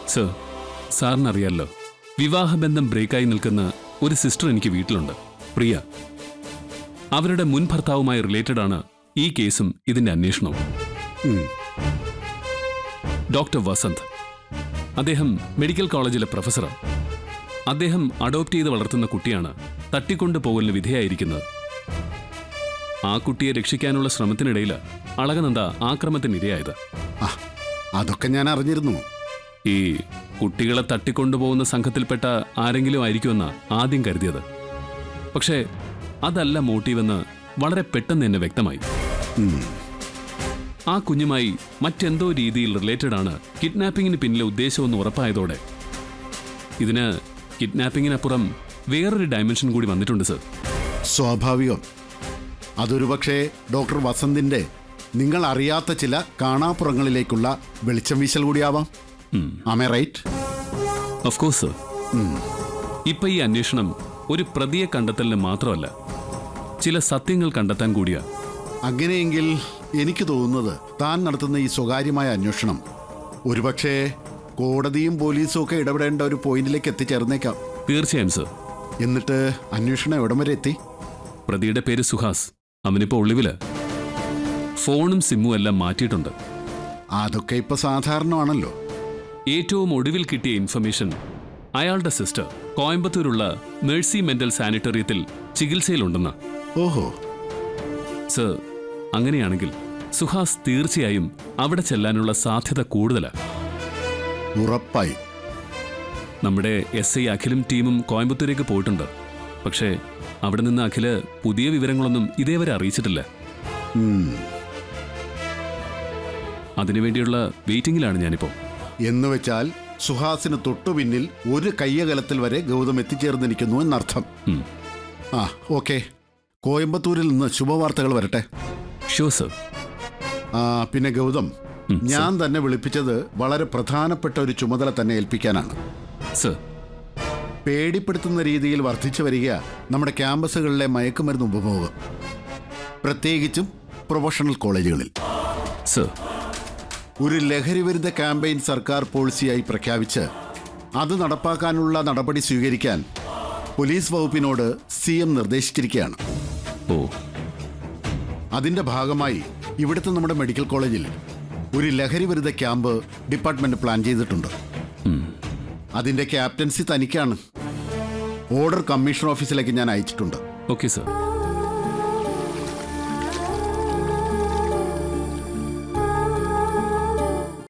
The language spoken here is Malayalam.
സർ സാറിനറിയാലോ വിവാഹബന്ധം ബ്രേക്കായി നിൽക്കുന്ന ഒരു സിസ്റ്റർ എനിക്ക് വീട്ടിലുണ്ട് പ്രിയ അവരുടെ മുൻ ഭർത്താവുമായി റിലേറ്റഡ് ആണ് ഈ കേസും ഇതിന്റെ അന്വേഷണവും ഡോക്ടർ വസന്ത് അദ്ദേഹം മെഡിക്കൽ കോളേജിലെ പ്രൊഫസറാണ് അദ്ദേഹം അഡോപ്റ്റ് ചെയ്ത് വളർത്തുന്ന കുട്ടിയാണ് തട്ടിക്കൊണ്ടു പോകലിന് വിധേയായിരിക്കുന്നത് ആ കുട്ടിയെ രക്ഷിക്കാനുള്ള ശ്രമത്തിനിടയിൽ അളകനന്ദ ആക്രമണത്തിനിരയായത് ആ അതൊക്കെ ഞാൻ അറിഞ്ഞിരുന്നു ഈ കുട്ടികളെ തട്ടിക്കൊണ്ടുപോകുന്ന സംഘത്തിൽപ്പെട്ട ആരെങ്കിലും ആയിരിക്കുമെന്ന ആദ്യം കരുതിയത് പക്ഷേ അതല്ല മോട്ടീവെന്ന് വളരെ പെട്ടെന്ന് തന്നെ വ്യക്തമായി ആ കുഞ്ഞുമായി മറ്റെന്തോ രീതിയിൽ റിലേറ്റഡ് ആണ് കിഡ്നാപ്പിങ്ങിന് പിന്നിലെ ഉദ്ദേശമെന്ന് ഉറപ്പായതോടെ ഇതിന് കിഡ്നാപ്പിങ്ങിനപ്പുറം വേറൊരു ഡയമെൻഷൻ കൂടി വന്നിട്ടുണ്ട് സർ സ്വാഭാവികം അതൊരു പക്ഷേ ഡോക്ടർ വസന്തിന്റെ നിങ്ങൾ അറിയാത്ത ചില കാണാപ്പുറങ്ങളിലേക്കുള്ള വെളിച്ചം വീശൽ കൂടിയാവാം ആമേ റൈറ്റ് ഓഫ് കോഴ്സ് സർ ഇപ്പൊ ഈ അന്വേഷണം ഒരു പ്രതിയെ കണ്ടെത്തലിന് മാത്രമല്ല ചില സത്യങ്ങൾ കണ്ടെത്താൻ കൂടിയാ അങ്ങനെയെങ്കിൽ എനിക്ക് തോന്നുന്നത് താൻ നടത്തുന്ന ഈ സ്വകാര്യമായ അന്വേഷണം ഒരുപക്ഷേ കോടതിയും പോലീസും ഒക്കെ ഇടപെടേണ്ട ഒരു പോയിന്റിലേക്ക് എത്തിച്ചേർന്നേക്കാം തീർച്ചയായും സർ എന്നിട്ട് അന്വേഷണം എവിടം വരെ എത്തി പ്രതിയുടെ പേര് സുഹാസ് അവനിപ്പോ ഒളിവില് ഫോണും സിമ്മും എല്ലാം മാറ്റിയിട്ടുണ്ട് അതൊക്കെ ഇപ്പൊ സാധാരണമാണല്ലോ ഏറ്റവും ഒടുവിൽ കിട്ടിയ ഇൻഫർമേഷൻ അയാളുടെ സിസ്റ്റർ കോയമ്പത്തൂരുള്ള മേഴ്സി മെന്റൽ സാനിറ്ററിയത്തിൽ ചികിത്സയിലുണ്ടെന്ന് ഓഹോ സർ അങ്ങനെയാണെങ്കിൽ സുഹാസ് തീർച്ചയായും അവിടെ ചെല്ലാനുള്ള സാധ്യത കൂടുതലാണ് ഉറപ്പായി നമ്മുടെ എസ് ഐ അഖിലും ടീമും കോയമ്പത്തൂരേക്ക് പോയിട്ടുണ്ട് പക്ഷേ അവിടെ നിന്ന് അഖില് പുതിയ വിവരങ്ങളൊന്നും ഇതേവരെ അറിയിച്ചിട്ടില്ല ഉം. അതിനുവേണ്ടിയുള്ള വെയിറ്റിംഗിലാണ് ഞാനിപ്പോ എന്ന് വെച്ചാൽ സുഹാസിന് തൊട്ടു പിന്നിൽ ഒരു കയ്യകലത്തിൽ വരെ ഗൗതം എത്തിച്ചേർന്നിരിക്കുന്നു എന്നർത്ഥം ഉം. ആ ഓക്കെ കോയമ്പത്തൂരിൽ നിന്ന് ശുഭവാർത്തകൾ വരട്ടെ ഷോ സർ ആ പിന്നെ ഗൗതം ഞാൻ തന്നെ വിളിപ്പിച്ചത് വളരെ പ്രധാനപ്പെട്ട ഒരു ചുമതല തന്നെ ഏൽപ്പിക്കാനാണ് സർ പേടിപ്പെടുത്തുന്ന രീതിയിൽ വർദ്ധിച്ചു വരിക നമ്മുടെ ക്യാമ്പസുകളിലെ മയക്കുമരുന്ന് ഉപഭോഗം പ്രത്യേകിച്ചും പ്രൊഫഷണൽ കോളേജുകളിൽ സർ ഒരു ലഹരിവിരുദ്ധ ക്യാമ്പയിൻ സർക്കാർ പോളിസിയായി പ്രഖ്യാപിച്ച് അത് നടപ്പാക്കാനുള്ള നടപടി സ്വീകരിക്കാൻ പോലീസ് വകുപ്പിനോട് സി എം നിർദ്ദേശിച്ചിരിക്കുകയാണ് ഓ അതിന്റെ ഭാഗമായി ഇവിടുത്തെ നമ്മുടെ മെഡിക്കൽ കോളേജിൽ ഒരു ലഹരിവിരുദ്ധ ക്യാമ്പ് ഡിപ്പാർട്ട്മെന്റ് പ്ലാൻ ചെയ്തിട്ടുണ്ട് അതിന്റെ ക്യാപ്റ്റൻസി തനിക്കാണ് ഓർഡർ കമ്മീഷൻ ഓഫീസിലേക്ക് ഞാൻ അയച്ചിട്ടുണ്ട് ഓക്കെ സർ